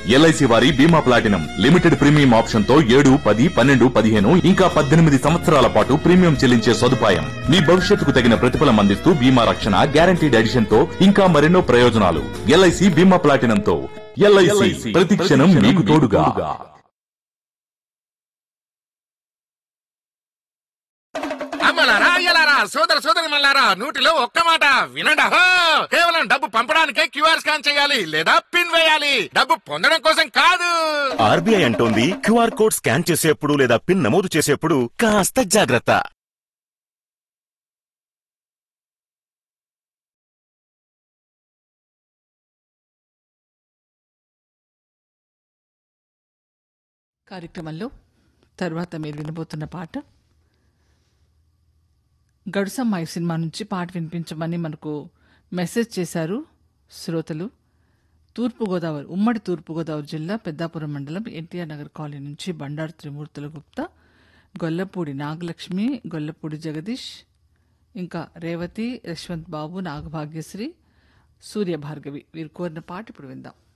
LIC వారి బీమా platinum limited premium option తో ఏడు పది పన్నెండు పదిహేను ఇంకా పద్దెనిమిది సంవత్సరాల పాటు ప్రీమియం చెల్లించే సదుపాయం మీ భవిష్యత్తుకు తగిన ప్రతిఫలం అందిస్తూ బీమా రక్షణ గ్యారంటీడ్ ఎడిషన్ తో ఇంకా మరెన్నో ప్రయోజనాలు ఎల్ఐసి బీమా ప్లాటినం తో ఎల్ఐసి ప్రతి క్షణం మీకు తోడుగా అమ్మలారా అయ్యలారా సోదర సోదరి మల్లారా నూటిలో ఒక్క మాట వినండి అహో! కేవలం డబ్బు పంపడానికే క్యూఆర్ స్కాన్ చేయాలి లేదా పిన్ వేయాలి డబ్బు పొందడం కోసం కాదు ఆర్బీఐ అంటోంది క్యూఆర్ కోడ్ స్కాన్ చేసేప్పుడు లేదా పిన్ నమోదు చేసేప్పుడు కాస్త జాగ్రత్త కార్యక్రమంలో తర్వాత మీరు వినబోతున్న పాట గడుసమ్మాయి సినిమా నుంచి పాట వినిపించమని మనకు మెసేజ్ చేశారు శ్రోతలు తూర్పుగోదావరి ఉమ్మడి తూర్పుగోదావరి జిల్లా పెద్దాపురం మండలం ఎన్టీఆర్ నగర్ కాలనీ నుంచి బండారు త్రిమూర్తుల గుప్తా గొల్లపూడి నాగలక్ష్మి గొల్లపూడి జగదీష్ ఇంకా రేవతి యశ్వంత్ బాబు నాగభాగ్యశ్రీ సూర్య భార్గవి వీరు కోరిన పాట ఇప్పుడు విందాం